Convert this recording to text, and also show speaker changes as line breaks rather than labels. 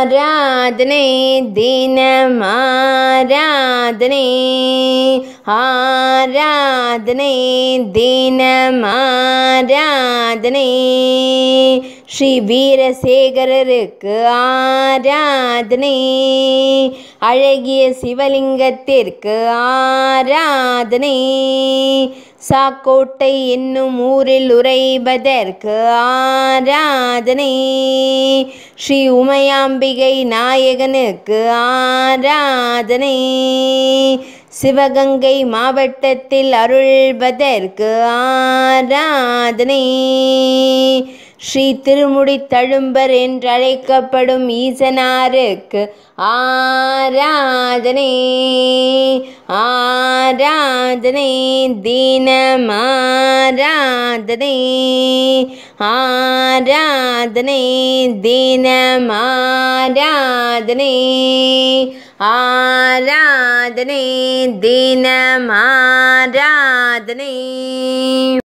ஆராதனை தினம் ஆராதனை ஆராதனை தினம் ஆராதனை ஸ்ரீ வீரசேகரருக்கு ஆராதனை அழகிய சிவலிங்கத்திற்கு ஆராதனை சாக்கோட்டை என்னும் ஊரில் உறைவதற்கு ஆராதனை ஸ்ரீ உமையாம்பிகை நாயகனுக்கு ஆராதனை சிவகங்கை மாவட்டத்தில் அருள்வதற்கு ஆராதனை ஸ்ரீ திருமுடி தழும்பர் என்றழைக்கப்படும் ஈசனாருக்கு ஆராதனை ஆராதனை தினம் ஆராதனை ஆராதனை தினம் ஆராதனை ஆராதனை தினம் ஆராதனை